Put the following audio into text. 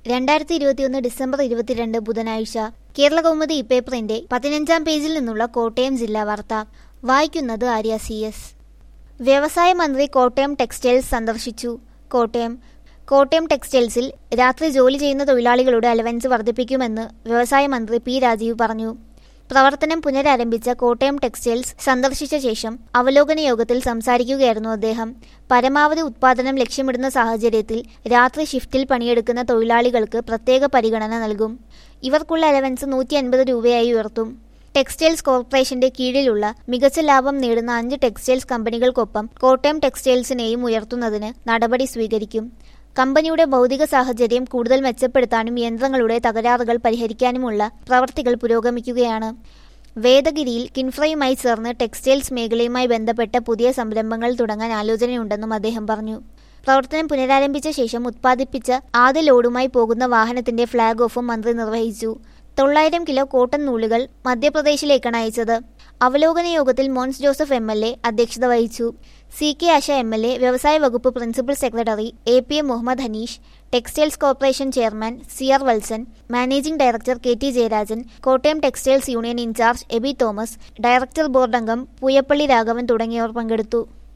രണ്ടായിരത്തി ഇരുപത്തിയൊന്ന് ഡിസംബർ ഇരുപത്തിരണ്ട് ബുധനാഴ്ച കേരള കൗമുദി ഇപ്പേപ്പറിന്റെ പതിനഞ്ചാം പേജിൽ നിന്നുള്ള കോട്ടയം ജില്ലാ വാർത്ത വായിക്കുന്നത് ആര്യ സി എസ് വ്യവസായ മന്ത്രി കോട്ടയം ടെക്സ്റ്റൈൽസ് സന്ദർശിച്ചു കോട്ടയം കോട്ടയം ടെക്സ്റ്റൈൽസിൽ രാത്രി ജോലി ചെയ്യുന്ന തൊഴിലാളികളുടെ അലവൻസ് വർദ്ധിപ്പിക്കുമെന്ന് വ്യവസായ മന്ത്രി പി രാജീവ് പറഞ്ഞു പ്രവർത്തനം പുനരാരംഭിച്ച കോട്ടയം ടെക്സ്റ്റൈൽസ് സന്ദർശിച്ച ശേഷം അവലോകന യോഗത്തിൽ സംസാരിക്കുകയായിരുന്നു അദ്ദേഹം പരമാവധി ഉത്പാദനം ലക്ഷ്യമിടുന്ന സാഹചര്യത്തിൽ രാത്രി ഷിഫ്റ്റിൽ പണിയെടുക്കുന്ന തൊഴിലാളികൾക്ക് പ്രത്യേക പരിഗണന നൽകും ഇവർക്കുള്ള അലവൻസ് നൂറ്റി അൻപത് രൂപയായി ഉയർത്തും ടെക്സ്റ്റൈൽസ് കോർപ്പറേഷന്റെ കീഴിലുള്ള മികച്ച ലാഭം നേടുന്ന അഞ്ച് ടെക്സ്റ്റൈൽസ് കമ്പനികൾക്കൊപ്പം കോട്ടയം ടെക്സ്റ്റൈൽസിനെയും ഉയർത്തുന്നതിന് നടപടി സ്വീകരിക്കും കമ്പനിയുടെ ഭൗതിക സാഹചര്യം കൂടുതൽ മെച്ചപ്പെടുത്താനും യന്ത്രങ്ങളുടെ തകരാറുകൾ പരിഹരിക്കാനുമുള്ള പ്രവർത്തികൾ പുരോഗമിക്കുകയാണ് വേദഗിരിയിൽ കിൻഫ്രയുമായി ചേർന്ന് ടെക്സ്റ്റൈൽസ് മേഖലയുമായി ബന്ധപ്പെട്ട പുതിയ സംരംഭങ്ങൾ തുടങ്ങാൻ ആലോചനയുണ്ടെന്നും അദ്ദേഹം പറഞ്ഞു പ്രവർത്തനം പുനരാരംഭിച്ച ശേഷം ഉത്പാദിപ്പിച്ച ആദ്യ ലോഡുമായി പോകുന്ന വാഹനത്തിന്റെ ഫ്ളാഗ് ഓഫും മന്ത്രി നിർവഹിച്ചു തൊള്ളായിരം കിലോ കോട്ടൺ നൂലുകൾ മധ്യപ്രദേശിലേക്കാണ് അയച്ചത് അവലോകന യോഗത്തിൽ Mons Joseph M L A അധ്യക്ഷത വഹിച്ചു C K Asha M L A വ്യവസായ വകുപ്പ് principal secretary A P M Muhammad Hanish textiles corporation chairman C R Valsan managing director K T Jayarajan Kottayam textiles union incharge Abi Thomas director board അംഗം പൂയപ്പള്ളി രാഘവൻ തുടങ്ങിയവർ പങ്കെടുത്തു